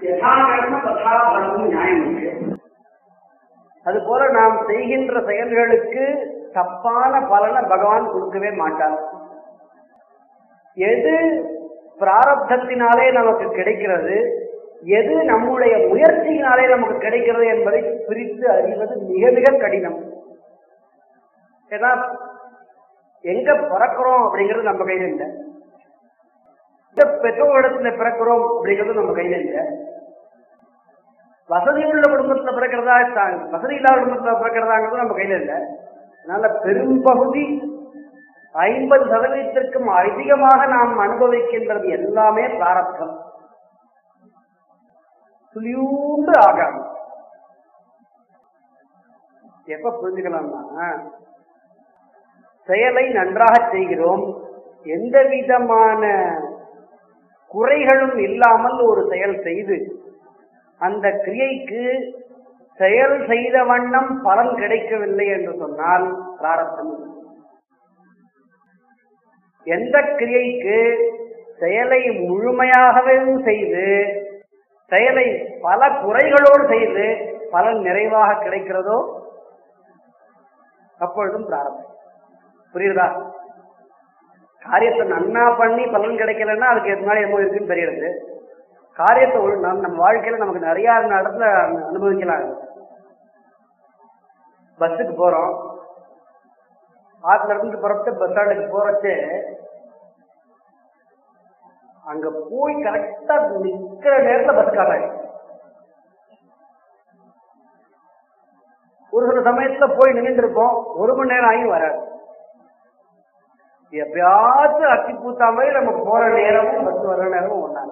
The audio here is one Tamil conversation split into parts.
யதா கர்ம ததா பலமும் நியாயம் இருக்கு அது போல நாம் செய்கின்ற செயல்களுக்கு தப்பான பலனை பகவான் கொடுக்கவே மாட்டார் எது பிராரப்தத்தினாலே நமக்கு கிடைக்கிறது எது நம்முடைய முயற்சியினாலே நமக்கு கிடைக்கிறது என்பதை பிரித்து அறிவது மிக மிக கடினம் ஏன்னா எங்க பிறக்கிறோம் அப்படிங்கிறது நம்ம கையில இல்லை எந்த பெற்றோரிடத்துல பிறக்கிறோம் அப்படிங்கிறது நம்ம கையில இல்லை வசதி உள்ள குடும்பத்துல பிறக்கிறதா த- வசதி இல்லாத குடும்பத்துல பிறக்கிறதாங்கிறது நம்ம கையில இல்லை அதனால பெரும்பகுதி ஐம்பது சதவீதத்திற்கும் அதிகமாக நாம் அனுபவிக்கின்றது எல்லாமே பிராரப்தம் துளியூண்டு ஆகாது எப்ப புரிஞ்சுக்கலாம்னா செயலை நன்றாக செய்கிறோம் எந்த விதமான குறைகளும் இல்லாமல் ஒரு செயல் செய்து அந்த கிரியைக்கு செயல் செய்த வண்ணம் பலன் கிடைக்கவில்லை என்று சொன்னால் பிராரப்தம் இல்லை. எந்த கிரியைக்கு செயலை முழுமையாகவே செய்து செயலை பல குறைகளோடு செய்து பலன் நிறைவாக கிடைக்கிறதோ அப்பொழுதும் பிராரப்தம் புரியுதா காரியத்தை நன்னா பண்ணி பலன் கிடைக்கலன்னா அதுக்கு எது முன்னாடி என்னமோ இருக்குன்னு தெரியுது காரியத்தை ஒரு நம் நம்ம வாழ்க்கையில நமக்கு நிறைய இடத்துல அனுபவிக்கலாம் பஸ்ஸுக்கு போறோம் ஆத்துல இருந்து புறப்பட்டு பஸ் ஸ்டாண்டுக்கு போறச்சு அங்க போய் கரெக்டா நிக்கிற நேரத்துல பஸ் காட்டாங்க ஒரு சில சமயத்துல போய் நின்றுட்டு இருப்போம் ஒரு மணி நேரம் ஆகி வராது எப்பயாச்சும் அத்தி பூத்தா மாதிரி நம்ம போற நேரமும் பஸ் வர்ற நேரமும் ஒன்னாங்க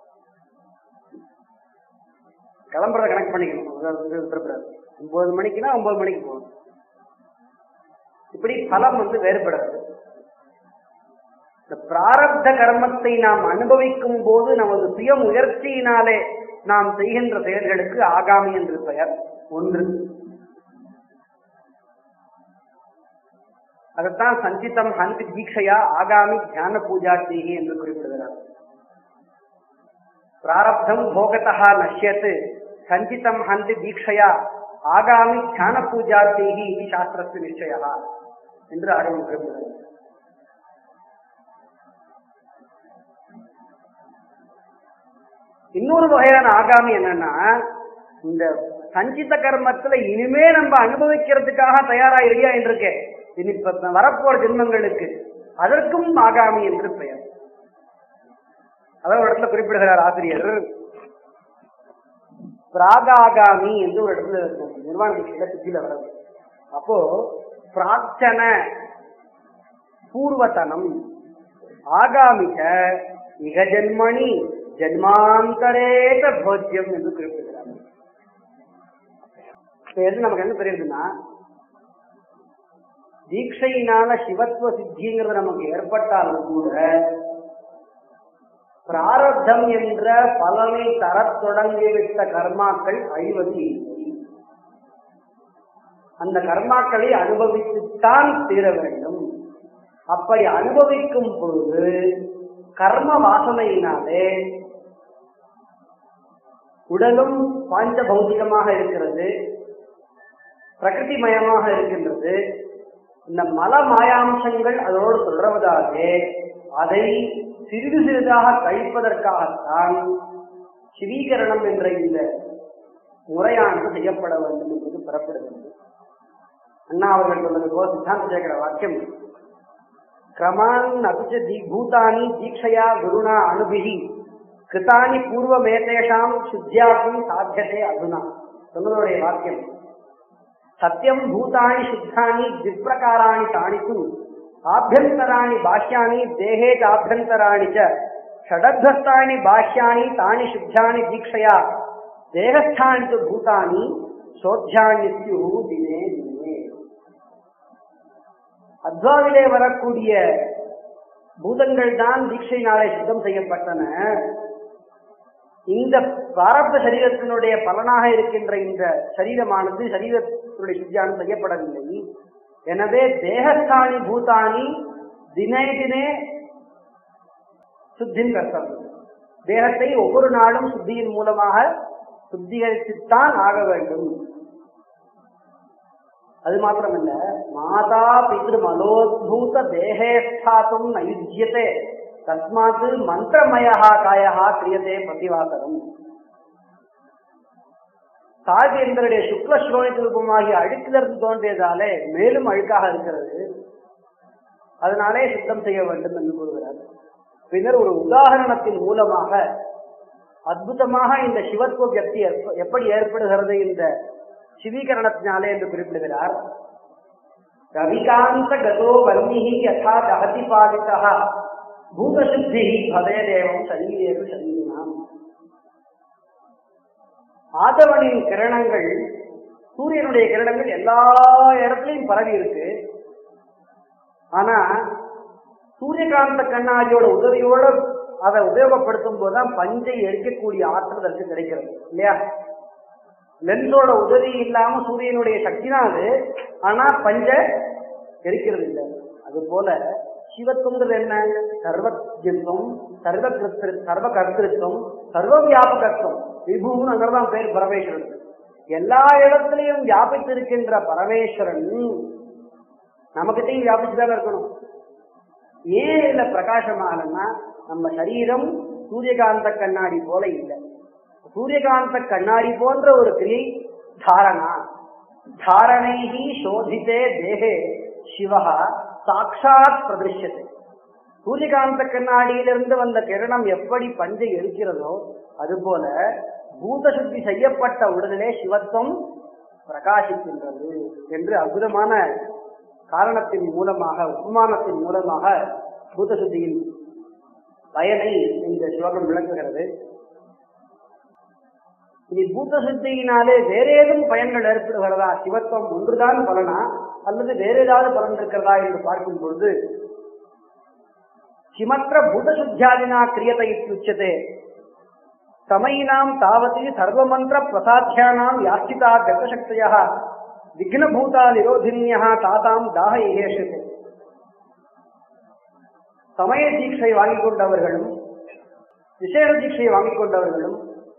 கிளம்புறத கனெக்ட் பண்ணிக்கணும் அதாவது வந்து விட்டுறக்கூடாது ஒன்பது மணிக்குன்னா ஒன்பது மணிக்கு போகணும் இப்படி பலம் வந்து வேறுபடாது இந்த பிராரப்த கர்மத்தை நாம் அனுபவிக்கும் போது நமது சுய முயற்சியினாலே நாம் செய்கின்ற செயல்களுக்கு ஆகாமி என்று பெயர் ஒன்று அதைத்தான் சஞ்சிதம் ஹந்தி தீட்சையா ஆகாமி தியான பூஜா செய்கி என்று குறிப்பிடுகிறார் பிராரப்தம் போகத்தா நஷ்யத்து சஞ்சிதம் ஹந்தி தீட்சையா ஆகாமி தியான பூஜா செய்கி இது சாஸ்திரத்து நிச்சயா என்று ஆர்வம் குறிப்பிடுகிறார் இன்னொரு வகையான ஆகாமி என்னன்னா இந்த சஞ்சித கர்மத்துல இனிமே நம்ம அனுபவிக்கிறதுக்காக தயாரா ரெடியா இருக்கேன் இனி இப்ப வரப்போற ஜென்மங்களுக்கு அதற்கும் ஆகாமி என்று பெயர் அதான் ஒரு இடத்துல குறிப்பிடுகிறார் ஆசிரியர் பிராகாகாமி என்று ஒரு இடத்துல இருக்கும் நிர்வாண தீட்சையில சுத்தில வர்றது அப்போ பிரார்த்தன பூர்வத்தனம் ஆகாமிக இக ஜென்மணி ஜென்மாந்தரேக போஜ்யம் என்று குறிப்பிடுகிறார் இப்ப எது நமக்கு என்ன தெரியுதுன்னா தீட்சையினால சிவத்துவ சித்திங்கிறது நமக்கு ஏற்பட்டாலும் கூட பிராரப்தம் என்ற பலனை தரத் தொடங்கிவிட்ட கர்மாக்கள் அழிவது இல்லை அந்த கர்மாக்களை அனுபவித்துத்தான் தீர வேண்டும் அப்படி அனுபவிக்கும் பொழுது கர்ம வாசனையினாலே உடலும் பாஞ்ச பௌதிகமாக இருக்கிறது பிரகிருதிமயமாக இருக்கின்றது இந்த மல மாயாம்சங்கள் அதோடு தொடர்வதாலே அதை சிறிது சிறிதாக கழிப்பதற்காகத்தான் சிவீகரணம் என்ற இந்த முறையானது செய்யப்பட வேண்டும் என்பது பெறப்படுகிறது அண்ணா அவர்கள் சொன்னது போல சித்தாந்த சேகர வாக்கியம் கிரமான் அபிச்ச தி பூதானி தீட்சையா குருணா அனுபிகி கிருத்தானி பூர்வமேதேஷாம் சுத்தியாக்கும் சாத்தியதே அதுனா சொன்னதோடைய வாக்கியம் சத்தியம் பூதானி சுத்தானி திப்பிரகாராணி தானித்து ஆபியந்தராணி பாஷ்யாணி தேகே ஆபியந்தராணி ச ஷடத்வஸ்தானி பாஷ்யாணி தானி சுத்தியானி தீட்சையா தேகஸ்தானி து பூதானி சோத்தியானித்யு தினே தினே அத்வாவிலே வரக்கூடிய பூதங்கள் தான் தீட்சையினாலே சுத்தம் செய்யப்பட்டன இந்த பிராரப்த சரீரத்தினுடைய பலனாக இருக்கின்ற இந்த சரீரமானது சரீரத்தினுடைய சுத்தியானம் செய்யப்படவில்லை எனவே தேகஸ்தானி பூதானி தினே தினே சுத்தின் கர்த்தம் தேகத்தை ஒவ்வொரு நாளும் சுத்தியின் மூலமாக சுத்திகரித்துத்தான் ஆக வேண்டும் அது மாத்திரமல்ல மாதா பித்ரு மலோத்பூத தேகேஷ்டாத்தும் நயுஜ்யத்தை தஸ்மாத் மந்திரமயா காயா கிரியதே பிரதிவாசகம் தாழ்வேந்தருடைய சுக்ல ஸ்ரோணித்திருப்பமாகிய அழுக்கிலிருந்து தோன்றியதாலே மேலும் அழுக்காக இருக்கிறது அதனாலே சுத்தம் செய்ய வேண்டும் என்று கூறுகிறார் பின்னர் ஒரு உதாரணத்தின் மூலமாக அற்புதமாக இந்த சிவத்துவ வியக்தி ஏற்ப- எப்படி ஏற்படுகிறது இந்த சிவீகரணத்தினாலே என்று குறிப்பிடுகிறார் ரவிகாந்த கதோ வன்னிஹி யதா தகதி பாதிதா பூதசுத்தி பதேதேவம் சரீரேஷு சரீரினாம் ஆதவனின் கிரணங்கள் சூரியனுடைய கிரணங்கள் எல்லா இடத்துலையும் பரவி இருக்கு ஆனா சூரியகாந்த கண்ணாடியோட உதவியோட அதை உபயோகப்படுத்தும் போதுதான் பஞ்சை எரிக்கக்கூடிய ஆற்றல் அதற்கு கிடைக்கிறது இல்லையா லென்ஸோட உதவி இல்லாம சூரியனுடைய சக்தி தான் அது ஆனா பஞ்ச எரிக்கிறது இல்லை அது போல சிவத்துவங்கிறது என்ன சர்வஜத்துவம் சர்வ கிருத்திரு சர்வ கர்த்திருத்தம் சர்வ வியாபகத்துவம் விபுன்னு அங்கதான் பேர் பரமேஸ்வரன் எல்லா இடத்துலயும் வியாபித்திருக்கின்ற பரமேஸ்வரன் நமக்கிட்டையும் வியாபிச்சுதான் இருக்கணும் ஏன் இல்ல பிரகாசமாகலன்னா நம்ம சரீரம் சூரியகாந்த கண்ணாடி போல இல்லை சூரியகாந்த கண்ணாடி போன்ற ஒரு கிரியை தாரணா தாரணைஹி சோதித்தே தேகே சிவஹா சாட்சாத் பிரதிஷ்யத்தை சூரியகாந்த கண்ணாடியிலிருந்து வந்த கிரணம் எப்படி பஞ்சை எரிக்கிறதோ அதுபோல பூத சுத்தி செய்யப்பட்ட உடனே சிவத்துவம் பிரகாசிக்கின்றது என்று அற்புதமான காரணத்தின் மூலமாக உபமானத்தின் மூலமாக பூத சுத்தியின் பயனை இந்த ஸ்லோகம் விளக்குகிறது இனி பூத்த சித்தியினாலே வேற ஏதும் பயன்கள் ஏற்படுகிறதா சிவத்துவம் ஒன்றுதான் பலனா அல்லது வேற ஏதாவது பலன் இருக்கிறதா என்று பார்க்கும் பொழுது கிமற்ற பூதசுத்தியாதினா கிரியத்தை இத்தியுச்சதே சமயினாம் தாவதி சர்வமந்திர பிரசாத்தியானாம் யாஸ்திதா கத்தசக்தியா விக்னபூதா நிரோதின்யா தாத்தாம் தாக ஏஷது சமய தீட்சை வாங்கிக் கொண்டவர்களும் விசேஷ தீட்சை வாங்கிக் கொண்டவர்களும்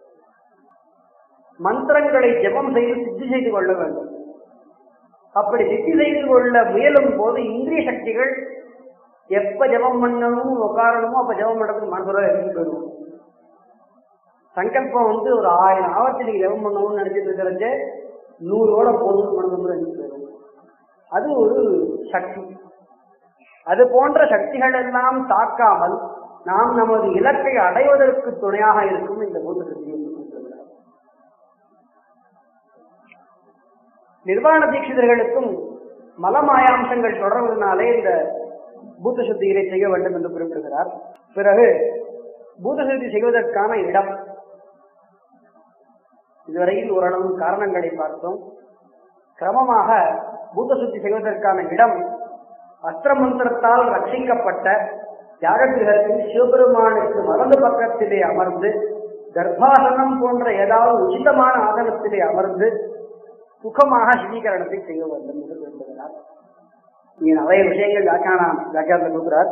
மந்திரங்களை ஜெபம் செய்து சித்தி செய்து கொள்ள வேண்டும் அப்படி சித்தி செய்து கொள்ள முயலும் போது இந்திரிய சக்திகள் எப்ப ஜெபம் பண்ணணும் உட்காரணுமோ அப்ப ஜெபம் பண்றதுக்கு மனசுல இருந்து போயிடும் சங்கல்பம் வந்து ஒரு ஆயிரம் ஆவர்த்தி நீங்க ஜெபம் பண்ணணும்னு நினைச்சிட்டு இருக்கிறது நூறோட போதும் மனசுல இருந்து போயிடும் அது ஒரு சக்தி அது போன்ற சக்திகள் எல்லாம் தாக்காமல் நாம் நமது இலக்கை அடைவதற்கு துணையாக இருக்கும் இந்த பூத சக்தி என்று சொல்கிறார். நிர்வாண தீட்சிதர்களுக்கும் மலமாயாம்சங்கள் தொடர்வதனாலே இந்த பூத்த சுத்திகளை செய்ய வேண்டும் என்று குறிப்பிடுகிறார் பிறகு பூத சுத்தி செய்வதற்கான இடம் இதுவரையில் ஓரளவு காரணங்களை பார்த்தோம் கிரமமாக பூத சுத்தி செய்வதற்கான இடம் அஸ்திர மந்திரத்தால் ரட்சிக்கப்பட்ட தியாககிரகத்தில் சிவபெருமானுக்கு வலது பக்கத்திலே அமர்ந்து கர்ப்பாசனம் போன்ற ஏதாவது உச்சிதமான ஆசனத்திலே அமர்ந்து சுகமாக சிவீகரணத்தை செய்ய வேண்டும் என்று குறிப்பிடுகிறார் இங்கே நிறைய விஷயங்கள் வியாக்கியானம் வியாக்கியானத்தில் கொடுக்கிறார்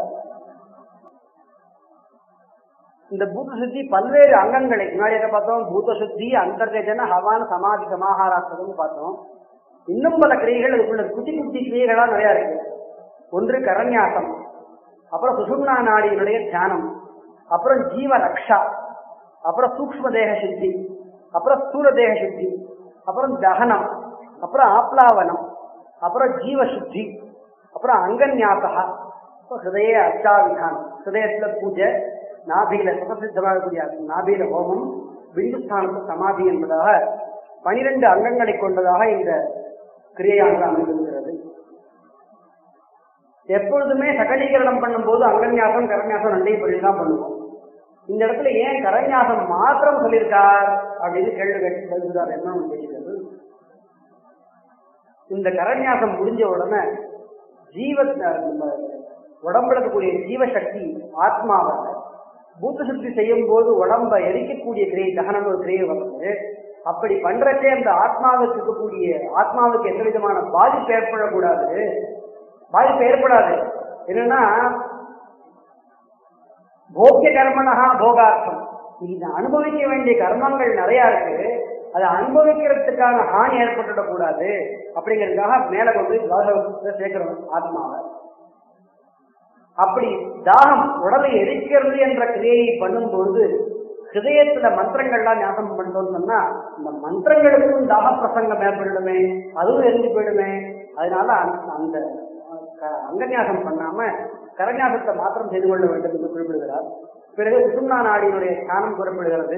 இந்த பூத சுத்தி பல்வேறு அங்கங்களை முன்னாடி என்ன பார்த்தோம் பூத சுத்தி அந்தர்ஜன ஹவான் சமாதி சமாஹாராசனம் பார்த்தோம் இன்னும் பல கிரியைகள் அதுக்குள்ள குட்டி குட்டி கிரியைகளா நிறைய இருக்கு ஒன்று கரண்யாசம் அப்புறம் சுஷும்னா நாடியினுடைய தியானம் அப்புறம் ஜீவ ரக்ஷா அப்புறம் சூக்ஷ்ம தேக சுத்தி அப்புறம் ஸ்தூல தேக சுத்தி அப்புறம் தகனம் அப்புறம் ஆப்லாவனம் அப்புறம் ஜீவ சுத்தி அப்புறம் அங்கன்யாசா அப்புறம் ஹிருதய அர்ச்சாவிதானம் ஹிருதயத்துல பூஜை நாபியில சுபசித்தமாகக்கூடிய நாபியில ஹோமம் பிந்துஸ்தானத்து சமாதி என்பதாக பனிரெண்டு அங்கங்களை கொண்டதாக இந்த கிரியையானது அமைந்திருக்கிறது எப்பொழுதுமே சகலீகரணம் பண்ணும்போது அங்கன்யாசம் கரண்யாசம் ரெண்டையும் பண்ணி தான் பண்ணுவோம் இந்த இடத்துல ஏன் கரண்யாசம் மாத்திரம் சொல்லியிருக்கார் அப்படின்னு கேள்வி கேட்டு கேள்விதார் என்ன பேசுகிறது இந்த கரண்யாசம் முடிஞ்ச உடனே ஜீவ நம்ம உடம்புல இருக்கக்கூடிய ஜீவசக்தி ஆத்மாவை பூத்த சுத்தி செய்யும் போது உடம்ப எரிக்கக்கூடிய கிரியை தகனம் ஒரு கிரியை வருது அப்படி பண்றச்சே அந்த ஆத்மாவுக்கு இருக்கக்கூடிய ஆத்மாவுக்கு எந்த விதமான பாதிப்பு ஏற்படக்கூடாது பாதிப்பு ஏற்படாது என்னன்னா போக்கிய கர்மனஹா போகார்த்தம் இது அனுபவிக்க வேண்டிய கர்மங்கள் நிறைய இருக்கு அதை அனுபவிக்கிறதுக்கான ஹானி ஏற்பட்டுடக் கூடாது அப்படிங்கிறதுக்காக மேல கொண்டு போய் துவாதசத்தை சேர்க்கிறோம் ஆத்மாவை அப்படி தாகம் உடலை எரிக்கிறது என்ற கிரியையை பண்ணும் பொழுது ஹிருதயத்துல மந்திரங்கள்லாம் ஞாபகம் பண்ணோம்னு சொன்னா இந்த மந்திரங்களுக்கும் தாக பிரசங்கம் ஏற்படுமே அதுவும் எரிஞ்சு போயிடுமே அதனால அந்த- அந்த க- அங்கநியாசம் பண்ணாம கரநியாசத்தை மாத்திரம் செய்து கொள்ள வேண்டும் என்று குறிப்பிடுகிறார் பிறகு சுசும்னா நாடியினுடைய தியானம் குறிப்பிடுகிறது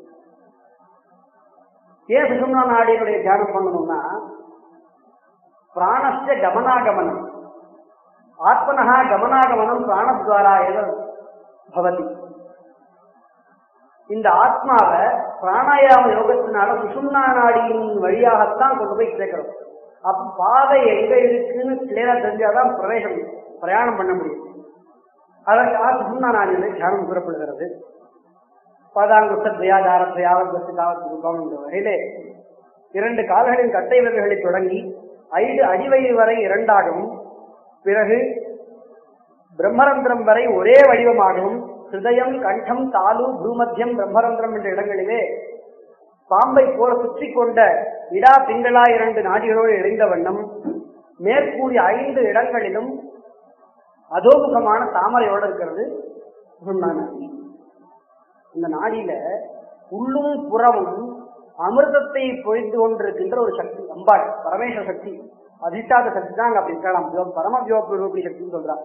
ஏன் சுசும்னா நாடியினுடைய தியானம் பண்ணணும்னா பிராணஸ்ய கமனாகமனம் ஆத்மனஹா கமனாகமனம் பிராணத்வாரா எவ பவதி இந்த ஆத்மாவை பிராணாயாம யோகத்தினால சுசும்னா நாடியின் வழியாகத்தான் கொண்டு போய் சேர்க்கிறோம் அப்ப பாதை எங்க இருக்குன்னு கிளியரா தெரிஞ்சாதான் பிரவேசம் பிரயாணம் பண்ண முடியும் அதற்காக சுசும்னா நாடியிலே தியானம் கூறப்படுகிறது பாதாங்குஷத்வயாதாரத்தை யாவத்வத்து காவத்து ரூபம் என்ற வகையிலே இரண்டு கால்களின் கட்டை விரல்களை தொடங்கி ஐந்து அடிவயிறு வரை இரண்டாகவும் பிறகு பிரம்மரந்திரம் வரை ஒரே வடிவமாகவும் ஹிருதயம் கண்டம் தாலு பூமத்தியம் பிரம்மரந்திரம் என்ற இடங்களிலே பாம்பை போல சுற்றி கொண்ட இடா பிங்களா இரண்டு நாடிகளோடு இணைந்த வண்ணம் மேற்கூடிய ஐந்து இடங்களிலும் அதோமுகமான தாமரையோடு இருக்கிறது சுண்ணா நாடி இந்த நாடியில உள்ளும் புறமும் அமிர்தத்தை பொழிந்து கொண்டிருக்கின்ற ஒரு சக்தி அம்பாள் பரமேஸ்வர சக்தி அதிஷ்டாத சக்தி தான் அங்க அப்படி இருக்கலாம் சிவ- பரம சிவபுரூபி சக்தின்னு சொல்றா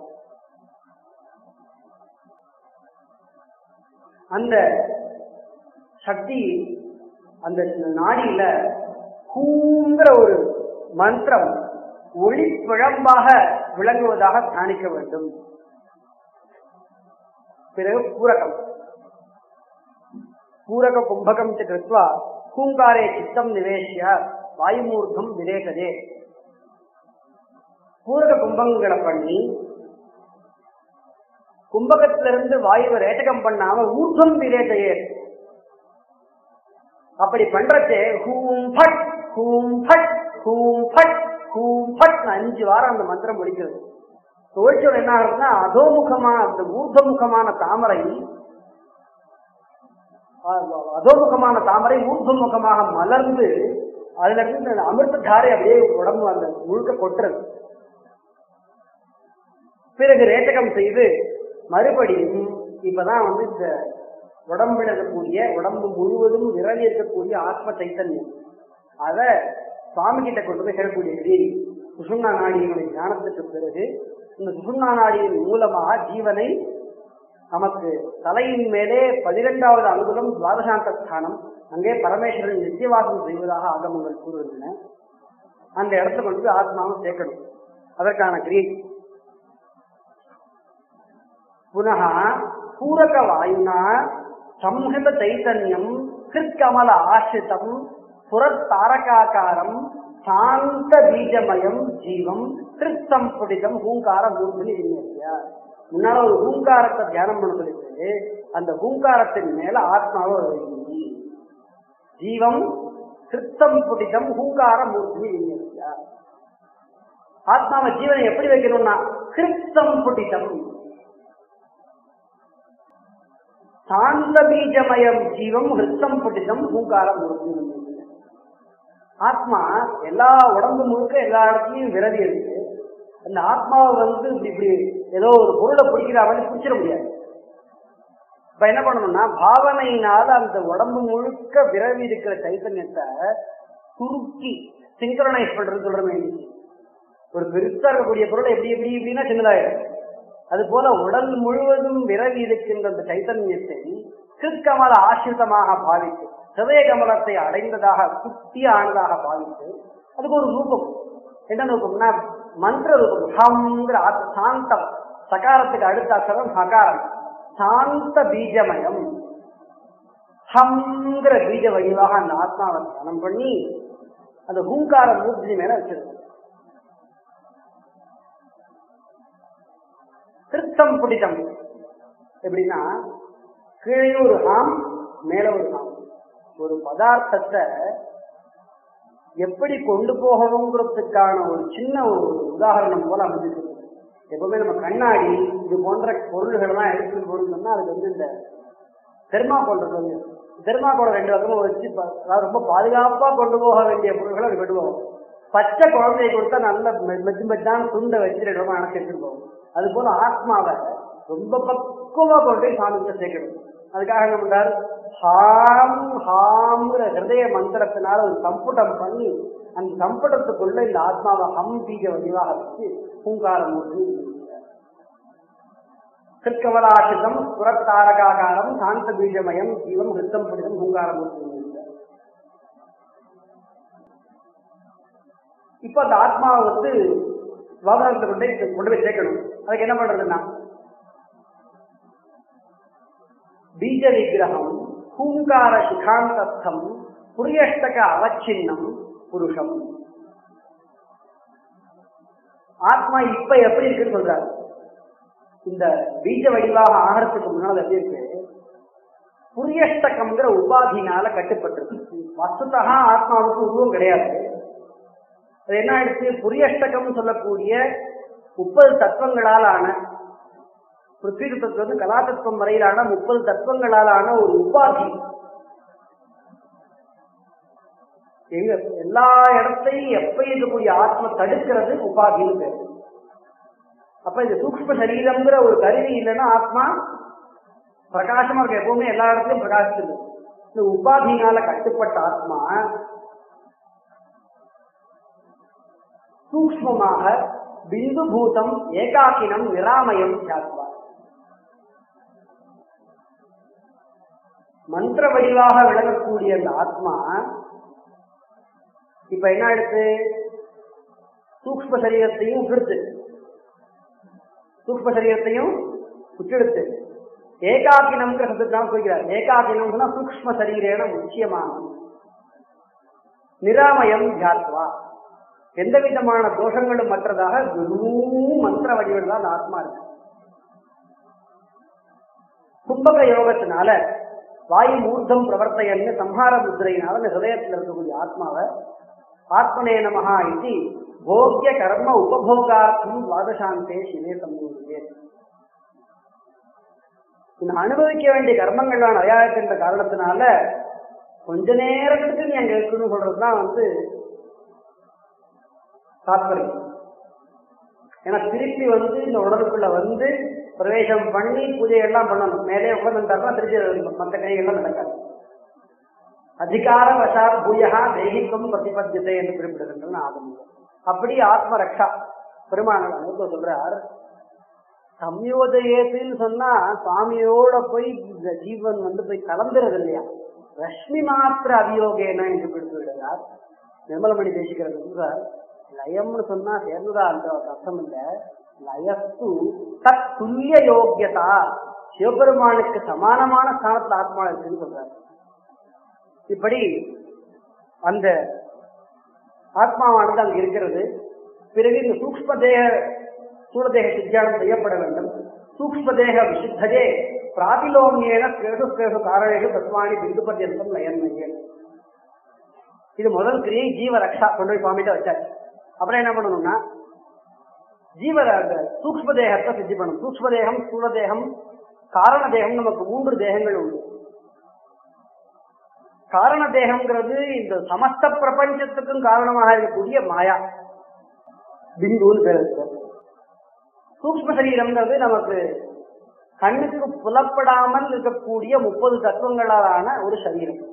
அந்த சக்தி அந்த நாடியில கூங்கிற ஒரு மந்திரம் ஒளி பிழம்பாக விளங்குவதாக தியானிக்க வேண்டும் பிறகு பூரகம் பூரக கும்பகம் ச கிருத்வா கூங்காரே சித்தம் நிவேசிய வாயுமூர்த்தம் விரேகதே பூரக கும்பங்களை பண்ணி கும்பகத்திலிருந்து வாயுவை ரேட்டகம் பண்ணாம ஊர்தம் விரேகையே அப்படி பண்றச்சே ஹூம் ஃபட் ஹூம் ஃபட் ஹூம் ஃபட் ஹூம் ஃபட் அஞ்சு வாரம் அந்த மந்திரம் முடிக்கிறது துவச்சோட என்ன ஆகுதுன்னா அதோமுகமா அந்த ஊர்தமுகமான தாமரை அ- அதோமுகமான தாமரை ஊர்துமுகமாக மலர்ந்து அதுல இருந்து அந்த அமிர்த தாரை அப்படியே உடம்பு அந்த முழுக்க கொட்டுறது பிறகு ரேட்டகம் செய்து மறுபடியும் இப்பதான் வந்து இந்த உடம்பில் இருக்கக்கூடிய உடம்பு முழுவதும் விரவி இருக்கக்கூடிய ஆத்ம சைத்தன்யம் அத சுவாமி கிட்ட கொண்டு போய் சேரக்கூடிய கிரியை சுசும்னா நாடியினுடைய ஞானத்துக்கு பிறகு இந்த சுசும்னா நாடியின் மூலமாக ஜீவனை நமக்கு தலையின் மேலே பதினெட்டாவது அங்குலம் துவாதசாந்த ஸ்தானம் அங்கே பரமேஸ்வரன் நித்தியவாசம் செய்வதாக ஆகமங்கள் கூறுகின்றன அந்த இடத்துல கொண்டு போய் ஆத்மாவை சேர்க்கணும் அதற்கான கிரியை புனः பூரகவாயுனா சம்ஹித சைத்தன்யம் கிருத்கமல ஆசிரிதம் புறத்தாரகாக்காரம் சாந்த பீஜமயம் ஜீவம் கிருத்தம்புடிதம் ஹூங்கார மூர்த்தினி விநியோகியா முன்னால ஒரு ஹூங்காரத்தை தியானம் பண்ண சொல்லிட்டு அந்த ஹூங்காரத்தின் மேல ஆத்மாவை வைங்க. ஜீவம் கிருத்தம் புடிதம் ஹூங்கார மூர்த்தினி விநியோகியா ஆத்மாவை ஜீவனை எப்படி வைக்கணும்னா கிருத்தம் புடிதம் சாந்த பீஜமயம் ஜீவம் ஹிருத்தம் புடிதம் பூங்காரம் மூர்த்தி ஆத்மா எல்லா உடம்பு முழுக்க எல்லா இடத்துலயும் விரதி இருக்கு அந்த ஆத்மாவை வந்து இப்படி இப்படி ஏதோ ஒரு பொருளை பிடிக்கிற மாதிரி பிடிச்சிட முடியாது இப்ப என்ன பண்ணணும்னா பாவனையினால அந்த உடம்பு முழுக்க விரவி இருக்கிற சைத்தன்யத்தை சுருக்கி சிங்கரனைஸ் பண்றது சொல்றமே ஒரு பெருசா இருக்கக்கூடிய பொருளை எப்படி எப்படி இப்படின்னா சின்னதாயிடும் அது போல உடல் முழுவதும் விரவி இருக்கின்ற அந்த சைத்தன்யத்தை கிருக்கமல ஆசிரிதமாக பாவித்து ஹிருதய கமலத்தை அடைந்ததாக குட்டி ஆனதாக பாவித்து அதுக்கு ஒரு ரூபம் என்ன ரூபம்னா மந்திர ரூபம் ஹம்ங்கிற ஆத்- சாந்தம் சகாரத்துக்கு அடுத்த அசரம் ஹகாரம் சாந்த பீஜமயம் ஹம்ங்கிற பீஜ வடிவாக அந்த ஆத்மாவை தியானம் பண்ணி அந்த ஹூங்கார மூர்த்தி மேல வச்சிருக்கு திருத்தம் பிடித்தம் எப்படின்னா கீழே ஒரு ஹாம் மேல ஒரு ஹாம் ஒரு பதார்த்தத்தை எப்படி கொண்டு போகணுங்கிறதுக்கான ஒரு சின்ன ஒரு உதாரணம் போல அமைஞ்சிருக்கு எப்பவுமே நம்ம கண்ணாடி இது போன்ற பொருள்கள்லாம் எடுத்துட்டு போகணும்னா அதுக்கு வந்து இந்த தெர்மாக்கோல் இருக்கு தெர்மாக்கோலை ரெண்டு பக்கமும் வச்சு ப- அதாவது ரொம்ப பாதுகாப்பா கொண்டு போக வேண்டிய பொருட்களை அப்படி கொண்டு போவோம் பச்சை குழந்தையை கொடுத்தா நல்ல மெ- மெத்து மெத்தான துண்டை வச்சு ரெண்டு பக்கம் அணைச்சி எடுத்துட்டு போவோம் அது போல ஆத்மாவை ரொம்ப பக்குவமா கொண்டு போய் சாமிகிட்ட சேர்க்கணும் அதுக்காக என்ன பண்றாரு ஹாம் ஹாம்ங்கிற ஹிருதய மந்திரத்தினால ஒரு சம்புடம் பண்ணி அந்த சம்புடத்துக்குள்ள இந்த ஆத்மாவை ஹம் பீஜ வடிவாக வச்சு பூங்காரம் மூர்த்தி கிருக்கவலாசிதம் புறத்தாரகாகாரம் சாந்த பீஜமயம் ஜீவம் ஹிருத்தம் புனிதம் பூங்காரம் மூர்த்தி இப்ப அந்த ஆத்மாவை வந்து வாகனத்தை கொண்டு போய் கொண்டு போய் சேர்க்கணும் அதுக்கு என்ன பண்றதுன்னா பீஜ விக்கிரகம் பூங்கார சிகாந்தஸ்தம் புரியஷ்டக அவச்சின்னம் புருஷம் ஆத்மா இப்ப எப்படி இருக்குன்னு சொல்றாரு இந்த பீஜ வடிவாக ஆகிறதுக்கு முன்னால் எப்படி இருக்கு புரியஷ்டகம்ங்கிற உபாதினால கட்டுப்பட்டிருக்கு வஸ்துதா ஆத்மாவுக்கு உருவம் கிடையாது அது என்ன ஆயிடுச்சு புரியஷ்டகம் சொல்லக்கூடிய முப்பது தத்துவங்களால் ஆன பிருத்வி தத்துவம் கலா தத்துவம் வரையிலான முப்பது தத்துவங்களால் ஆன ஒரு உபாதி எங்க எல்லா இடத்தையும் எப்ப இருக்கக்கூடிய ஆத்ம தடுக்கிறது உபாதின்னு பேர் அப்ப இந்த சூக்ஷ்ம சரீரம்ங்கிற ஒரு கருவி இல்லைன்னா ஆத்மா பிரகாசமா இருக்கு எப்பவுமே எல்லா இடத்துலயும் பிரகாசிச்சது இந்த உபாதினால கட்டுப்பட்ட ஆத்மா சூக்ஷ்மமாக பிந்து பூதம் ஏகாக்கினம் நிராமயம் சாத்வா மந்திர வடிவாக விளங்கக்கூடிய அந்த ஆத்மா இப்ப என்ன ஆயிடுச்சு சூக்ஷ்ம சரீரத்தையும் விட்டுடுத்து சூக்ஷ்ம சரீரத்தையும் விட்டுடுத்து ஏகாக்கினம்ங்கிற சப்தத்தை தான் குறிக்கிறார் ஏகாக்கினம் சொன்னா சூக்ஷ்ம சரீரேன முக்கியமான நிராமயம் தியாத்வா எந்த விதமான தோஷங்களும் மற்றதாக வெறும் மந்திர வடிவில் தான் அந்த ஆத்மா இருக்கு கும்பக யோகத்தினால வாயு மூர்த்தம் பிரவர்த்தையன்னு சம்ஹார முத்திரையினால இந்த ஹிருதயத்தில் இருக்கக்கூடிய ஆத்மாவை ஆத்மனே நமஹா இது போக்கிய கர்ம உபபோகார்த்தம் துவாதசாந்தே சிவே சம்பூர்த்தே இந்த அனுபவிக்க வேண்டிய கர்மங்கள்லாம் நிறையா இருக்கின்ற காரணத்தினால கொஞ்ச நேரத்துக்கு நீ அங்க இருக்கணும்னு சொல்றதுதான் வந்து தாத்பரியம் ஏன்னா திருப்பி வந்து இந்த உடலுக்குள்ள வந்து பிரவேசம் பண்ணி பூஜை எல்லாம் பண்ணணும் மேலே உட்காந்துட்டாருன்னா திருச்சி மற்ற கைகள்லாம் நடக்காது அதிகார வசாத் பூயகா தெய்வீகம் பிரதிபத்தியத்தை என்று குறிப்பிடுகின்றன ஆகும் அப்படி ஆத்ம ரக்ஷா பெருமாள் அனுபவ சொல்றார் சம்யோதயத்துன்னு சொன்னா சுவாமியோட போய் இந்த ஜீவன் வந்து போய் கலந்துறது இல்லையா ரஷ்மி மாத்திர அபியோகேன என்று குறிப்பிடுகிறார் நிர்மலமணி தேசிக்கிறது சொல்றார் லயம்னு சொன்னா சேர்ந்ததா அந்த அர்த்தம் இல்ல லயஸ்து தத் துல்லிய யோக்கியதா சிவபெருமானுக்கு சமானமான ஸ்தானத்துல ஆத்மா இருக்குன்னு சொல்றாரு இப்படி அந்த ஆத்மாவானது அங்கு இருக்கிறது பிறகு இந்த சூக்ம தேக சூழதேக சித்தியானம் செய்யப்பட வேண்டும் சூக்ம தேக விசுத்ததே பிராதிலோமியேன கேடு கேடு காரணேஷு தத்வாணி பிந்து பர்யந்தம் லயன்மையன் இது முதல் கிரியை ஜீவ ரக்ஷா கொண்டு போய் சுவாமிகிட்ட வச்சாச்சு அப்புறம் என்ன பண்ணணும்னா ஜீவ அந்த சூக்ம தேகத்தை சித்தி பண்ணணும் சூக்ம தேகம் ஸ்தூல தேகம் காரண தேகம் நமக்கு மூன்று தேகங்கள் உண்டு காரண தேகம்ங்கிறது இந்த சமஸ்த பிரபஞ்சத்துக்கும் காரணமாக இருக்கக்கூடிய மாயா பிந்துன்னு பேர் இருக்கு சூக்ம சரீரம்ங்கிறது நமக்கு கண்ணுக்கு புலப்படாமல் இருக்கக்கூடிய முப்பது தத்துவங்களாலான ஒரு சரீரம்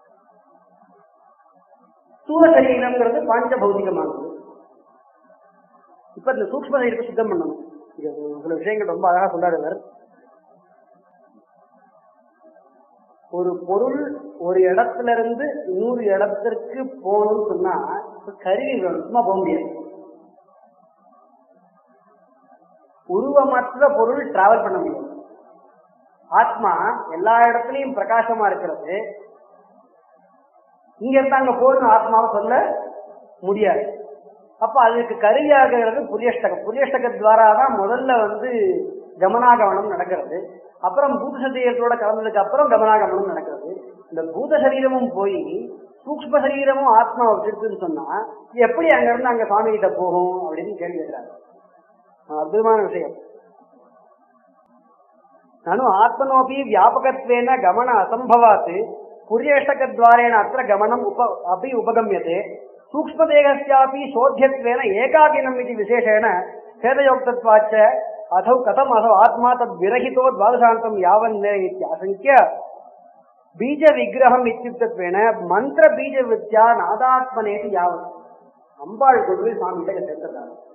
ஸ்தூல சரீரம்ங்கிறது பாஞ்ச பௌதிகமானது இப்ப இந்த சூக்ம சரீரத்தை சுத்தம் பண்ணணும் இது சில விஷயங்கள் ரொம்ப அழகா சொல்றாரு இவர் ஒரு பொருள் ஒரு இடத்துல இருந்து இன்னொரு இடத்திற்கு போகணும்னு சொன்னா இப்ப கருவி வேணும் சும்மா போக முடியாது உருவமற்ற பொருள் டிராவல் பண்ண முடியாது ஆத்மா எல்லா இடத்துலயும் பிரகாசமா இருக்கிறது இங்க இருந்து அங்க போகணும் ஆத்மாவை சொல்ல முடியாது அப்ப அதுக்கு கருவியாகிறது புரியஷ்டகம் புரியஷ்டக துவாரா தான் முதல்ல வந்து கமனாகமனம் நடக்கிறது அப்புறம் பூத சரீரத்தோட கலந்ததுக்கு அப்புறம் கமனாகமனம் நடக்கிறது இந்த பூத சரீரமும் போய் சூக்ம சரீரமும் ஆத்மா வச்சிருக்குன்னு சொன்னா எப்படி அங்க இருந்து அங்க சுவாமி கிட்ட போகும் அப்படின்னு கேள்வி கேட்கிறாங்க அற்புதமான விஷயம் நனு ஆத்மனோபி வியாபகத்வேன கமன அசம்பவாத் புரியேஷகத்வாரேண அத்திர கமனம் உப அப்படி உபகமியते சூக்ஷ்மதேகஸ்யாபி சோத்தியத்வேன ஏகாகினம் இது விசேஷேண சேதயோக்தத்வாச்ச அதௌ கதம் असौ ஆத்மா தத் விரகிதோ द्वादशान्तं यावन् इत्याशङ्क्य பீஜ விக்கிரகம் இத்தியுக்தத்வேன மந்திர பீஜ வித்யா நாதாத்மனேதி யாவத் அம்பாள் கொண்டு போய் சுவாமி கிட்ட சேர்த்துறாங்க